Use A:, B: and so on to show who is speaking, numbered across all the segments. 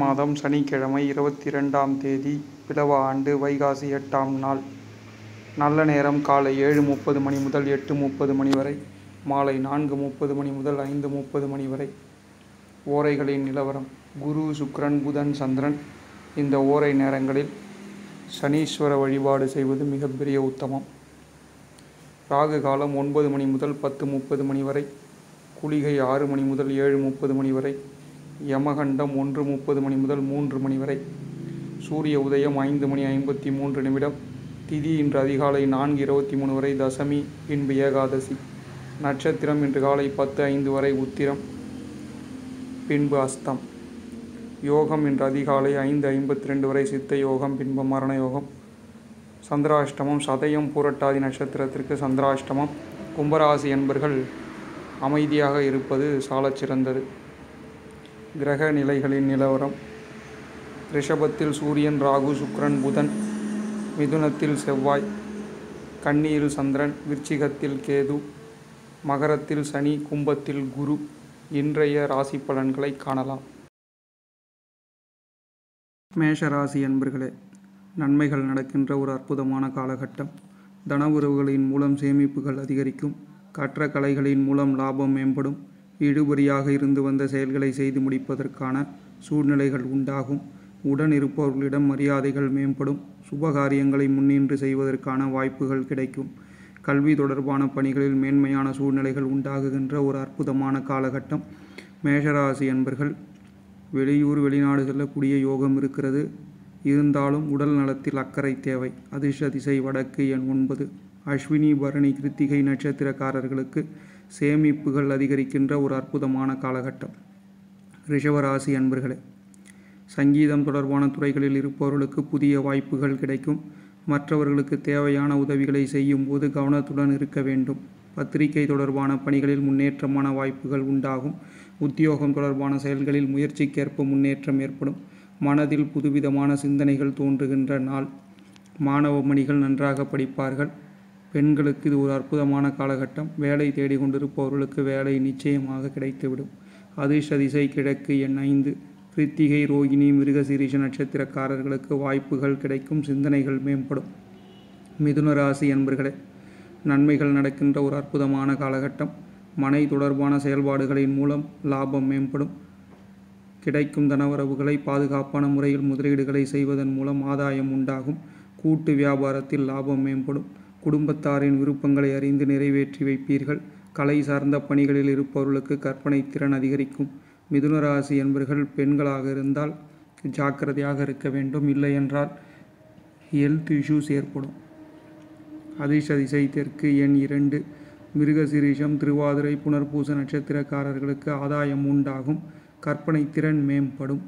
A: மாதம் சனிக்கிழமை இருபத்தி ரெண்டாம் தேதி பிலவ ஆண்டு வைகாசி எட்டாம் நாள் நல்ல நேரம் காலை ஏழு முப்பது மணி முதல் எட்டு முப்பது மணி வரை மாலை நான்கு முப்பது மணி முதல் ஐந்து முப்பது மணி வரை ஓரைகளின் நிலவரம் குரு சுக்கிரன் புதன் சந்திரன் இந்த ஓரை நேரங்களில் சனீஸ்வர வழிபாடு செய்வது மிகப்பெரிய உத்தமம் ராகு காலம் ஒன்பது மணி முதல் பத்து முப்பது மணி வரை குளிகை ஆறு மணி முதல் ஏழு முப்பது மணி வரை யமகண்டம் ஒன்று முப்பது மணி முதல் மூன்று மணி வரை சூரிய உதயம் ஐந்து மணி ஐம்பத்தி மூன்று நிமிடம் திதி இன்று அதிகாலை நான்கு இருபத்தி மூணு வரை தசமி பின்பு ஏகாதசி நட்சத்திரம் இன்று காலை பத்து ஐந்து வரை உத்திரம் பின்பு அஸ்தம் யோகம் இன்று அதிகாலை ஐந்து ஐம்பத்தி ரெண்டு வரை சித்த யோகம் பின்பு மரண யோகம் சந்திராஷ்டமம் சதயம் பூரட்டாதி நட்சத்திரத்திற்கு சந்திராஷ்டமம் கும்பராசி என்பர்கள் அமைதியாக இருப்பது சாலச் சிறந்தது கிரக நிலைகளின் நிலவரம் ரிஷபத்தில் சூரியன் ராகு சுக்கிரன் புதன் மிதுனத்தில் செவ்வாய் கன்னியில் சந்திரன் விருச்சிகத்தில் கேது மகரத்தில் சனி கும்பத்தில் குரு இன்றைய ராசி பலன்களை காணலாம் மேஷ ராசி என்பர்களே நன்மைகள் நடக்கின்ற ஒரு அற்புதமான காலகட்டம் தன உறவுகளின் மூலம் சேமிப்புகள் அதிகரிக்கும் கற்ற கலைகளின் மூலம் லாபம் மேம்படும் இழுபறியாக இருந்து வந்த செயல்களை செய்து முடிப்பதற்கான சூழ்நிலைகள் உண்டாகும் உடன் இருப்பவர்களிடம் மரியாதைகள் மேம்படும் சுபகாரியங்களை முன்னின்று செய்வதற்கான வாய்ப்புகள் கிடைக்கும் கல்வி தொடர்பான பணிகளில் மேன்மையான சூழ்நிலைகள் உண்டாகுகின்ற ஒரு அற்புதமான காலகட்டம் மேஷராசி என்பர்கள் வெளியூர் வெளிநாடு செல்லக்கூடிய யோகம் இருக்கிறது இருந்தாலும் உடல் நலத்தில் அக்கறை தேவை அதிர்ஷ்ட திசை வடக்கு எண் ஒன்பது அஸ்வினி பரணி கிருத்திகை நட்சத்திரக்காரர்களுக்கு சேமிப்புகள் அதிகரிக்கின்ற ஒரு அற்புதமான காலகட்டம் ரிஷவராசி அன்பர்களே சங்கீதம் தொடர்பான துறைகளில் இருப்பவர்களுக்கு புதிய வாய்ப்புகள் கிடைக்கும் மற்றவர்களுக்கு தேவையான உதவிகளை செய்யும் போது கவனத்துடன் இருக்க வேண்டும் பத்திரிகை தொடர்பான பணிகளில் முன்னேற்றமான வாய்ப்புகள் உண்டாகும் உத்தியோகம் தொடர்பான செயல்களில் முயற்சிக்கேற்ப முன்னேற்றம் ஏற்படும் மனதில் புதுவிதமான சிந்தனைகள் தோன்றுகின்ற நாள் மாணவ மணிகள் நன்றாக படிப்பார்கள் பெண்களுக்கு இது ஒரு அற்புதமான காலகட்டம் வேலை தேடிக் கொண்டிருப்பவர்களுக்கு வேலை நிச்சயமாக கிடைத்துவிடும் அதிர்ஷ்ட திசை கிழக்கு எண் ஐந்து கிருத்திகை ரோகிணி மிருகசீரிஷ நட்சத்திரக்காரர்களுக்கு வாய்ப்புகள் கிடைக்கும் சிந்தனைகள் மேம்படும் மிதுன ராசி என்பர்களே நன்மைகள் நடக்கின்ற ஒரு அற்புதமான காலகட்டம் மனை தொடர்பான செயல்பாடுகளின் மூலம் லாபம் மேம்படும் கிடைக்கும் தனவரவுகளை பாதுகாப்பான முறையில் முதலீடுகளை செய்வதன் மூலம் ஆதாயம் உண்டாகும் கூட்டு வியாபாரத்தில் லாபம் மேம்படும் குடும்பத்தாரின் விருப்பங்களை அறிந்து நிறைவேற்றி வைப்பீர்கள் கலை சார்ந்த பணிகளில் இருப்பவர்களுக்கு கற்பனை திறன் அதிகரிக்கும் மிதுனராசி என்பர்கள் பெண்களாக இருந்தால் ஜாக்கிரதையாக இருக்க வேண்டும் இல்லை என்றால் ஹெல்த் இஷ்யூஸ் ஏற்படும் அதிர்ஷ்ட திசை தெற்கு எண் இரண்டு மிருகசிரீஷம் திருவாதிரை புனர்பூச நட்சத்திரக்காரர்களுக்கு ஆதாயம் உண்டாகும் கற்பனை திறன் மேம்படும்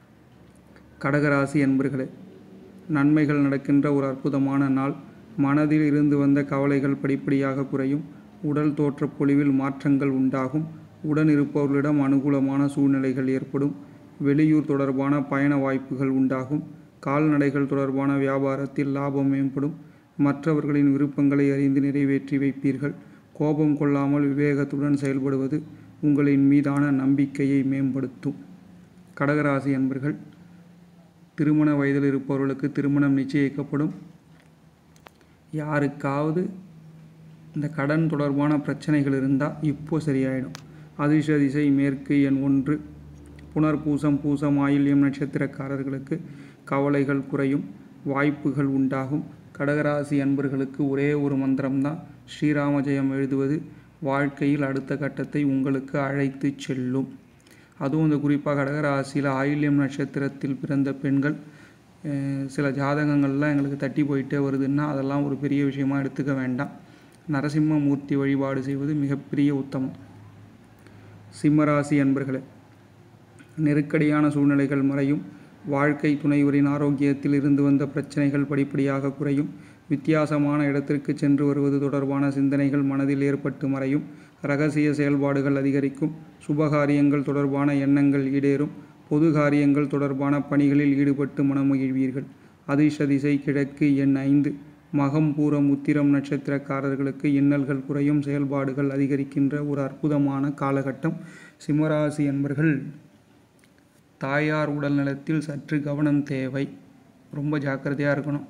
A: கடகராசி என்பர்களே நன்மைகள் நடக்கின்ற ஒரு அற்புதமான நாள் மனதில் இருந்து வந்த கவலைகள் படிப்படியாக குறையும் உடல் தோற்ற பொலிவில் மாற்றங்கள் உண்டாகும் உடன் இருப்பவர்களிடம் அனுகூலமான சூழ்நிலைகள் ஏற்படும் வெளியூர் தொடர்பான பயண வாய்ப்புகள் உண்டாகும் கால்நடைகள் தொடர்பான வியாபாரத்தில் லாபம் மேம்படும் மற்றவர்களின் விருப்பங்களை அறிந்து நிறைவேற்றி வைப்பீர்கள் கோபம் கொள்ளாமல் விவேகத்துடன் செயல்படுவது உங்களின் மீதான நம்பிக்கையை மேம்படுத்தும் கடகராசி என்பர்கள் திருமண வயதில் இருப்பவர்களுக்கு திருமணம் நிச்சயிக்கப்படும் யாருக்காவது இந்த கடன் தொடர்பான பிரச்சனைகள் இருந்தால் இப்போ சரியாயிடும் அதிர்ஷ்ட திசை மேற்கு எண் ஒன்று புனர்பூசம் பூசம் ஆயில்யம் நட்சத்திரக்காரர்களுக்கு கவலைகள் குறையும் வாய்ப்புகள் உண்டாகும் கடகராசி அன்பர்களுக்கு ஒரே ஒரு மந்திரம்தான் ஸ்ரீராம ஜெயம் எழுதுவது வாழ்க்கையில் அடுத்த கட்டத்தை உங்களுக்கு அழைத்து செல்லும் அதுவும் இந்த குறிப்பாக கடகராசியில் ஆயில்யம் நட்சத்திரத்தில் பிறந்த பெண்கள் சில ஜாதகங்கள்லாம் எங்களுக்கு தட்டி போயிட்டே வருதுன்னா அதெல்லாம் ஒரு பெரிய விஷயமா எடுத்துக்க வேண்டாம் நரசிம்மமூர்த்தி வழிபாடு செய்வது மிகப்பெரிய உத்தமம் சிம்மராசி அன்பர்களே நெருக்கடியான சூழ்நிலைகள் மறையும் வாழ்க்கை துணைவரின் ஆரோக்கியத்தில் இருந்து வந்த பிரச்சனைகள் படிப்படியாக குறையும் வித்தியாசமான இடத்திற்கு சென்று வருவது தொடர்பான சிந்தனைகள் மனதில் ஏற்பட்டு மறையும் ரகசிய செயல்பாடுகள் அதிகரிக்கும் சுபகாரியங்கள் தொடர்பான எண்ணங்கள் ஈடேறும் பொது காரியங்கள் தொடர்பான பணிகளில் ஈடுபட்டு மனமகிழ்வீர்கள் அதிர்ஷ்ட திசை கிழக்கு எண் ஐந்து மகம் பூரம் உத்திரம் நட்சத்திரக்காரர்களுக்கு இன்னல்கள் குறையும் செயல்பாடுகள் அதிகரிக்கின்ற ஒரு அற்புதமான காலகட்டம் சிம்மராசி என்பர்கள் தாயார் உடல் நலத்தில் சற்று கவனம் தேவை ரொம்ப ஜாக்கிரதையாக இருக்கணும்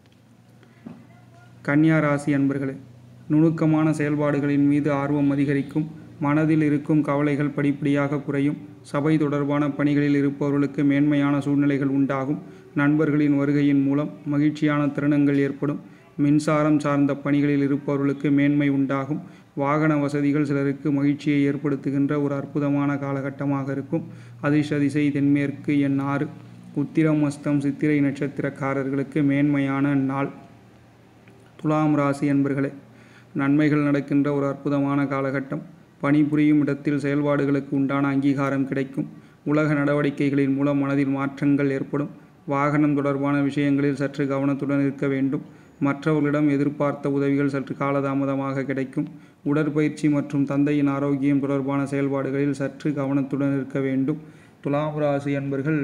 A: கன்னியா ராசி அன்பர்களே நுணுக்கமான செயல்பாடுகளின் மீது ஆர்வம் அதிகரிக்கும் மனதில் இருக்கும் கவலைகள் படிப்படியாக குறையும் சபை தொடர்பான பணிகளில் இருப்பவர்களுக்கு மேன்மையான சூழ்நிலைகள் உண்டாகும் நண்பர்களின் வருகையின் மூலம் மகிழ்ச்சியான தருணங்கள் ஏற்படும் மின்சாரம் சார்ந்த பணிகளில் இருப்பவர்களுக்கு மேன்மை உண்டாகும் வாகன வசதிகள் சிலருக்கு மகிழ்ச்சியை ஏற்படுத்துகின்ற ஒரு அற்புதமான காலகட்டமாக இருக்கும் அதிர்ஷ்ட திசை தென்மேற்கு எண் ஆறு உத்திரம் அஸ்தம் சித்திரை நட்சத்திரக்காரர்களுக்கு மேன்மையான நாள் துலாம் ராசி என்பர்களே நன்மைகள் நடக்கின்ற ஒரு அற்புதமான காலகட்டம் பணிபுரியும் இடத்தில் செயல்பாடுகளுக்கு உண்டான அங்கீகாரம் கிடைக்கும் உலக நடவடிக்கைகளின் மூலம் மனதில் மாற்றங்கள் ஏற்படும் வாகனம் தொடர்பான விஷயங்களில் சற்று கவனத்துடன் இருக்க வேண்டும் மற்றவர்களிடம் எதிர்பார்த்த உதவிகள் சற்று காலதாமதமாக கிடைக்கும் உடற்பயிற்சி மற்றும் தந்தையின் ஆரோக்கியம் தொடர்பான செயல்பாடுகளில் சற்று கவனத்துடன் இருக்க வேண்டும் துலாம் ராசி அன்பர்கள்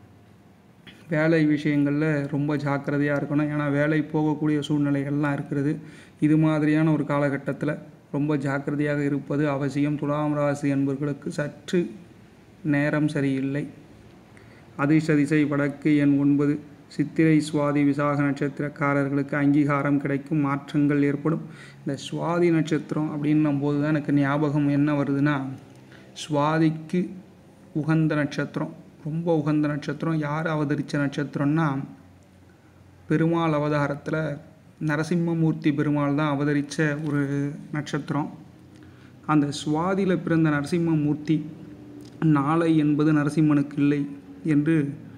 A: வேலை விஷயங்களில் ரொம்ப ஜாக்கிரதையாக இருக்கணும் ஏன்னா வேலை போகக்கூடிய சூழ்நிலைகள்லாம் இருக்கிறது இது மாதிரியான ஒரு காலகட்டத்தில் ரொம்ப ஜாக்கிரதையாக இருப்பது அவசியம் துலாம் ராசி அன்பர்களுக்கு சற்று நேரம் சரியில்லை அதிர்ஷ்ட திசை வடக்கு எண் ஒன்பது சித்திரை சுவாதி விசாக நட்சத்திரக்காரர்களுக்கு அங்கீகாரம் கிடைக்கும் மாற்றங்கள் ஏற்படும் இந்த சுவாதி நட்சத்திரம் அப்படின்னும் போது தான் எனக்கு ஞாபகம் என்ன வருதுன்னா சுவாதிக்கு உகந்த நட்சத்திரம் ரொம்ப உகந்த நட்சத்திரம் யார் அவதரித்த நட்சத்திரம்னா பெருமாள் அவதாரத்தில் நரசிம்மமூர்த்தி பெருமாள் தான் அவதரித்த ஒரு நட்சத்திரம் அந்த சுவாதியில் பிறந்த நரசிம்மமூர்த்தி நாளை என்பது நரசிம்மனுக்கு இல்லை என்று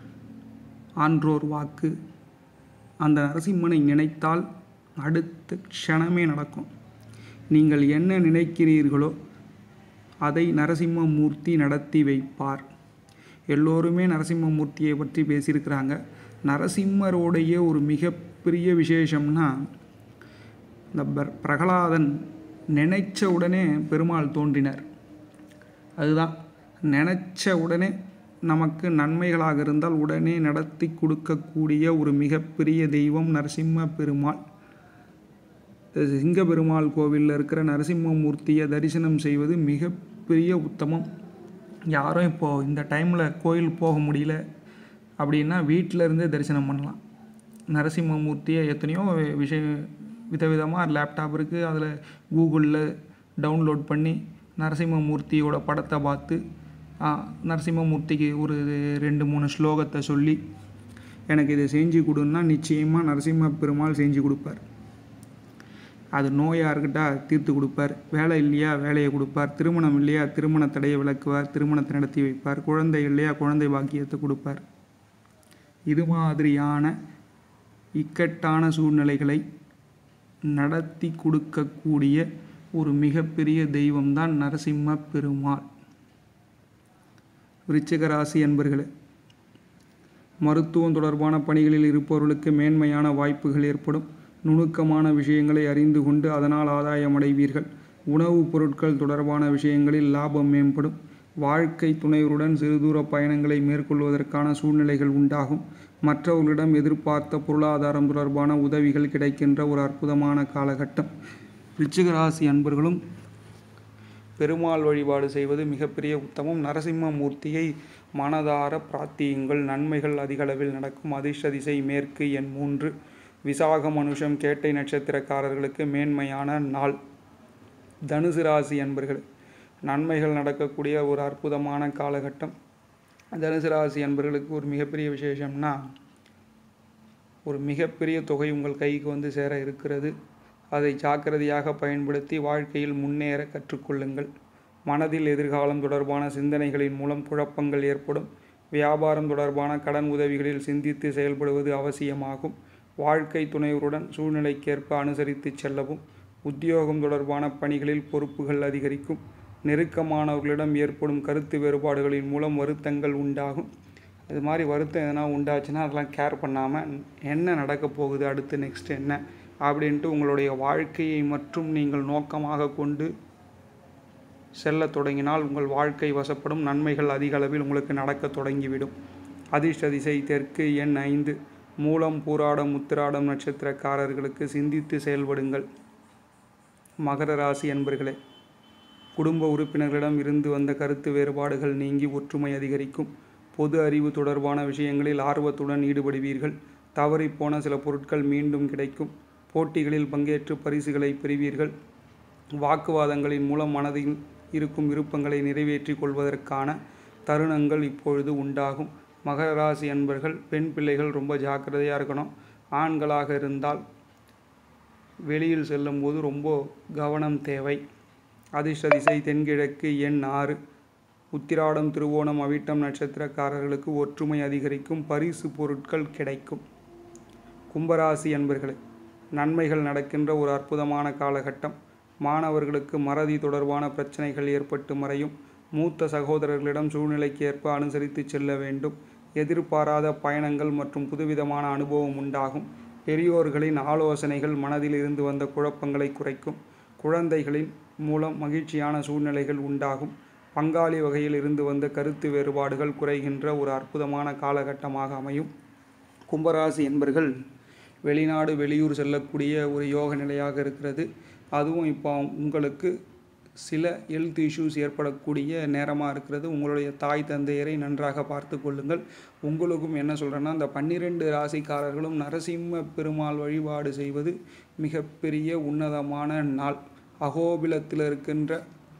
A: ஆன்றோர் வாக்கு அந்த நரசிம்மனை நினைத்தால் அடுத்த க்ஷணமே நடக்கும் நீங்கள் என்ன நினைக்கிறீர்களோ அதை நரசிம்மமூர்த்தி நடத்தி வைப்பார் எல்லோருமே நரசிம்மமூர்த்தியை பற்றி பேசியிருக்கிறாங்க நரசிம்மருடைய ஒரு மிகப்பெரிய விசேஷம்னா இந்த பர் பிரகலாதன் நினைச்ச உடனே பெருமாள் தோன்றினார் அதுதான் நினச்ச உடனே நமக்கு நன்மைகளாக இருந்தால் உடனே நடத்தி கொடுக்கக்கூடிய ஒரு மிகப்பெரிய தெய்வம் நரசிம்ம பெருமாள் சிங்க பெருமாள் கோவிலில் இருக்கிற நரசிம்மமூர்த்தியை தரிசனம் செய்வது மிகப்பெரிய உத்தமம் யாரும் இப்போது இந்த டைமில் கோயில் போக முடியல அப்படின்னா வீட்டில் இருந்தே தரிசனம் பண்ணலாம் நரசிம்மமூர்த்தியை எத்தனையோ விஷய விதவிதமாக லேப்டாப் இருக்குது அதில் கூகுளில் டவுன்லோட் பண்ணி நரசிம்மமூர்த்தியோட படத்தை பார்த்து நரசிம்மமூர்த்திக்கு ஒரு ரெண்டு மூணு ஸ்லோகத்தை சொல்லி எனக்கு இதை செஞ்சு கொடுன்னா நிச்சயமாக நரசிம்ம பெருமாள் செஞ்சு கொடுப்பார் அது நோயாக இருக்கட்டா தீர்த்து கொடுப்பார் வேலை இல்லையா வேலையை கொடுப்பார் திருமணம் இல்லையா திருமண தடையை விளக்குவார் திருமணத்தை நடத்தி வைப்பார் குழந்தை இல்லையா குழந்தை பாக்கியத்தை கொடுப்பார் இது மாதிரியான இக்கட்டான சூழ்நிலைகளை நடத்தி கொடுக்கக்கூடிய ஒரு மிகப்பெரிய தெய்வம்தான் நரசிம்ம பெருமாள் விருச்சிக ராசி அன்பர்களே மருத்துவம் தொடர்பான பணிகளில் இருப்பவர்களுக்கு மேன்மையான வாய்ப்புகள் ஏற்படும் நுணுக்கமான விஷயங்களை அறிந்து கொண்டு அதனால் ஆதாயம் அடைவீர்கள் உணவுப் பொருட்கள் தொடர்பான விஷயங்களில் லாபம் மேம்படும் வாழ்க்கை துணைவருடன் சிறுதூர பயணங்களை மேற்கொள்வதற்கான சூழ்நிலைகள் உண்டாகும் மற்றவர்களிடம் எதிர்பார்த்த பொருளாதாரம் தொடர்பான உதவிகள் கிடைக்கின்ற ஒரு அற்புதமான காலகட்டம் விருச்சிக ராசி அன்பர்களும் பெருமாள் வழிபாடு செய்வது மிகப்பெரிய உத்தமம் நரசிம்ம மூர்த்தியை மனதார பிரார்த்தியுங்கள் நன்மைகள் அதிகளவில் நடக்கும் அதிர்ஷ்ட திசை மேற்கு எண் மூன்று விசாக மனுஷம் கேட்டை நட்சத்திரக்காரர்களுக்கு மேன்மையான நாள் தனுசு ராசி அன்பர்கள் நன்மைகள் நடக்கக்கூடிய ஒரு அற்புதமான காலகட்டம் தனுசு ராசி அன்பர்களுக்கு ஒரு மிகப்பெரிய விசேஷம்னா ஒரு மிகப்பெரிய தொகை உங்கள் கைக்கு வந்து சேர இருக்கிறது அதை ஜாக்கிரதையாக பயன்படுத்தி வாழ்க்கையில் முன்னேற கற்றுக்கொள்ளுங்கள் மனதில் எதிர்காலம் தொடர்பான சிந்தனைகளின் மூலம் குழப்பங்கள் ஏற்படும் வியாபாரம் தொடர்பான கடன் உதவிகளில் சிந்தித்து செயல்படுவது அவசியமாகும் வாழ்க்கை துணைவருடன் சூழ்நிலைக்கேற்ப அனுசரித்து செல்லவும் உத்தியோகம் தொடர்பான பணிகளில் பொறுப்புகள் அதிகரிக்கும் நெருக்கமானவர்களிடம் ஏற்படும் கருத்து வேறுபாடுகளின் மூலம் வருத்தங்கள் உண்டாகும் இது மாதிரி வருத்தம் எதனா உண்டாச்சுன்னா அதெல்லாம் கேர் பண்ணாமல் என்ன நடக்க போகுது அடுத்து நெக்ஸ்ட் என்ன அப்படின்ட்டு உங்களுடைய வாழ்க்கையை மட்டும் நீங்கள் நோக்கமாக கொண்டு செல்லத் தொடங்கினால் உங்கள் வாழ்க்கை வசப்படும் நன்மைகள் அதிக அளவில் உங்களுக்கு நடக்க தொடங்கிவிடும் அதிர்ஷ்ட திசை தெற்கு எண் ஐந்து மூலம் பூராடம் உத்திராடம் நட்சத்திரக்காரர்களுக்கு சிந்தித்து செயல்படுங்கள் மகர ராசி என்பர்களே குடும்ப உறுப்பினர்களிடம் இருந்து வந்த கருத்து வேறுபாடுகள் நீங்கி ஒற்றுமை அதிகரிக்கும் பொது அறிவு தொடர்பான விஷயங்களில் ஆர்வத்துடன் ஈடுபடுவீர்கள் தவறிப்போன சில பொருட்கள் மீண்டும் கிடைக்கும் போட்டிகளில் பங்கேற்று பரிசுகளை பெறுவீர்கள் வாக்குவாதங்களின் மூலம் மனதில் இருக்கும் விருப்பங்களை நிறைவேற்றிக் கொள்வதற்கான தருணங்கள் இப்பொழுது உண்டாகும் மகர ராசி அன்பர்கள் பெண் பிள்ளைகள் ரொம்ப ஜாக்கிரதையாக இருக்கணும் ஆண்களாக இருந்தால் வெளியில் செல்லும்போது ரொம்ப கவனம் தேவை அதிர்ஷ்ட திசை தென்கிழக்கு எண் ஆறு உத்திராடம் திருவோணம் அவிட்டம் நட்சத்திரக்காரர்களுக்கு ஒற்றுமை அதிகரிக்கும் பரிசு பொருட்கள் கிடைக்கும் கும்பராசி அன்பர்களே நன்மைகள் நடக்கின்ற ஒரு அற்புதமான காலகட்டம் மாணவர்களுக்கு மறதி தொடர்பான பிரச்சனைகள் ஏற்பட்டு மறையும் மூத்த சகோதரர்களிடம் சூழ்நிலைக்கு ஏற்ப அனுசரித்து செல்ல வேண்டும் எதிர்பாராத பயணங்கள் மற்றும் புதுவிதமான அனுபவம் உண்டாகும் பெரியோர்களின் ஆலோசனைகள் மனதில் இருந்து வந்த குழப்பங்களை குறைக்கும் குழந்தைகளின் மூலம் மகிழ்ச்சியான சூழ்நிலைகள் உண்டாகும் பங்காளி வகையில் இருந்து வந்த கருத்து வேறுபாடுகள் குறைகின்ற ஒரு அற்புதமான காலகட்டமாக அமையும் கும்பராசி என்பர்கள் வெளிநாடு வெளியூர் செல்லக்கூடிய ஒரு யோக நிலையாக இருக்கிறது அதுவும் இப்போ உங்களுக்கு சில ஹெல்த் இஷ்யூஸ் ஏற்படக்கூடிய நேரமாக இருக்கிறது உங்களுடைய தாய் தந்தையரை நன்றாக பார்த்து கொள்ளுங்கள் உங்களுக்கும் என்ன சொல்கிறேன்னா இந்த பன்னிரெண்டு ராசிக்காரர்களும் நரசிம்ம பெருமாள் வழிபாடு செய்வது மிகப்பெரிய உன்னதமான நாள் அகோபிலத்தில் இருக்கின்ற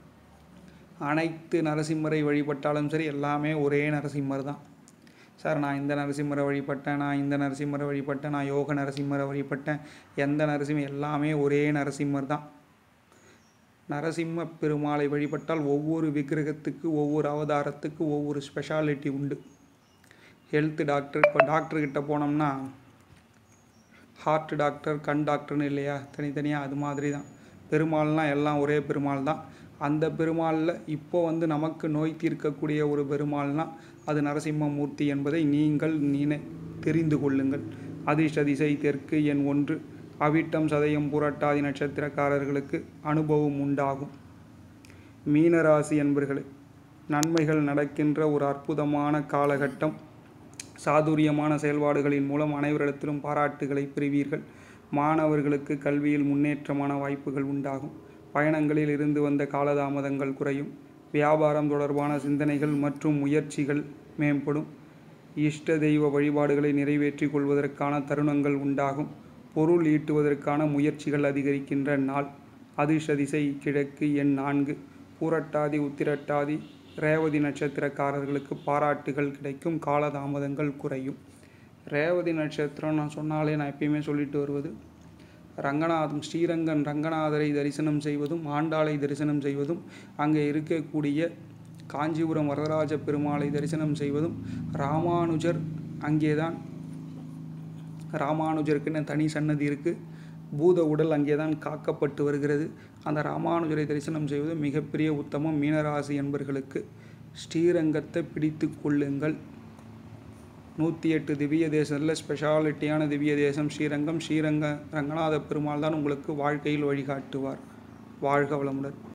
A: அனைத்து நரசிம்மரை வழிபட்டாலும் சரி எல்லாமே ஒரே நரசிம்மர் தான் சார் நான் இந்த நரசிம்மரை வழிபட்டேன் நான் இந்த நரசிம்மரை வழிபட்டேன் நான் யோக நரசிம்மரை வழிபட்டேன் எந்த நரசிம்மர் எல்லாமே ஒரே நரசிம்மர் தான் நரசிம்ம பெருமாளை வழிபட்டால் ஒவ்வொரு விக்கிரகத்துக்கு ஒவ்வொரு அவதாரத்துக்கு ஒவ்வொரு ஸ்பெஷாலிட்டி உண்டு ஹெல்த் டாக்டர் இப்போ டாக்டர்கிட்ட போனோம்னா ஹார்ட் டாக்டர் கண் டாக்டர்னு இல்லையா தனித்தனியாக அது மாதிரி தான் பெருமாள்னால் எல்லாம் ஒரே பெருமாள் தான் அந்த பெருமாளில் இப்போ வந்து நமக்கு நோய் தீர்க்கக்கூடிய ஒரு பெருமாள்னால் அது நரசிம்மமூர்த்தி என்பதை நீங்கள் நீன தெரிந்து கொள்ளுங்கள் அதிர்ஷ்ட திசை தெற்கு எண் ஒன்று அவிட்டம் சதயம் புரட்டாதி நட்சத்திரக்காரர்களுக்கு அனுபவம் உண்டாகும் மீனராசி என்பர்களே நன்மைகள் நடக்கின்ற ஒரு அற்புதமான காலகட்டம் சாதுரியமான செயல்பாடுகளின் மூலம் அனைவரிடத்திலும் பாராட்டுகளை பெறுவீர்கள் மாணவர்களுக்கு கல்வியில் முன்னேற்றமான வாய்ப்புகள் உண்டாகும் பயணங்களில் இருந்து வந்த காலதாமதங்கள் குறையும் வியாபாரம் தொடர்பான சிந்தனைகள் மற்றும் முயற்சிகள் மேம்படும் இஷ்ட தெய்வ வழிபாடுகளை நிறைவேற்றிக் கொள்வதற்கான தருணங்கள் உண்டாகும் பொருள் ஈட்டுவதற்கான முயற்சிகள் அதிகரிக்கின்ற நாள் அதிர்ஷ்ட திசை கிழக்கு எண் நான்கு பூரட்டாதி உத்திரட்டாதி ரேவதி நட்சத்திரக்காரர்களுக்கு பாராட்டுகள் கிடைக்கும் காலதாமதங்கள் குறையும் ரேவதி நட்சத்திரம் நான் சொன்னாலே நான் எப்பயுமே சொல்லிட்டு வருவது ரங்கநாதம் ஸ்ரீரங்கன் ரங்கநாதரை தரிசனம் செய்வதும் ஆண்டாளை தரிசனம் செய்வதும் அங்கே இருக்கக்கூடிய காஞ்சிபுரம் வரதராஜ பெருமாளை தரிசனம் செய்வதும் ராமானுஜர் அங்கேதான் ராமானுஜருக்குன்னு தனி சன்னதி இருக்குது பூத உடல் அங்கே தான் காக்கப்பட்டு வருகிறது அந்த ராமானுஜரை தரிசனம் செய்வது மிகப்பெரிய உத்தமம் மீனராசி என்பர்களுக்கு ஸ்ரீரங்கத்தை பிடித்து கொள்ளுங்கள் நூற்றி எட்டு திவ்ய தேசத்தில் ஸ்பெஷாலிட்டியான திவ்ய தேசம் ஸ்ரீரங்கம் ஸ்ரீரங்க ரங்கநாத பெருமாள் தான் உங்களுக்கு வாழ்க்கையில் வழிகாட்டுவார் வாழ்க வளமுடன்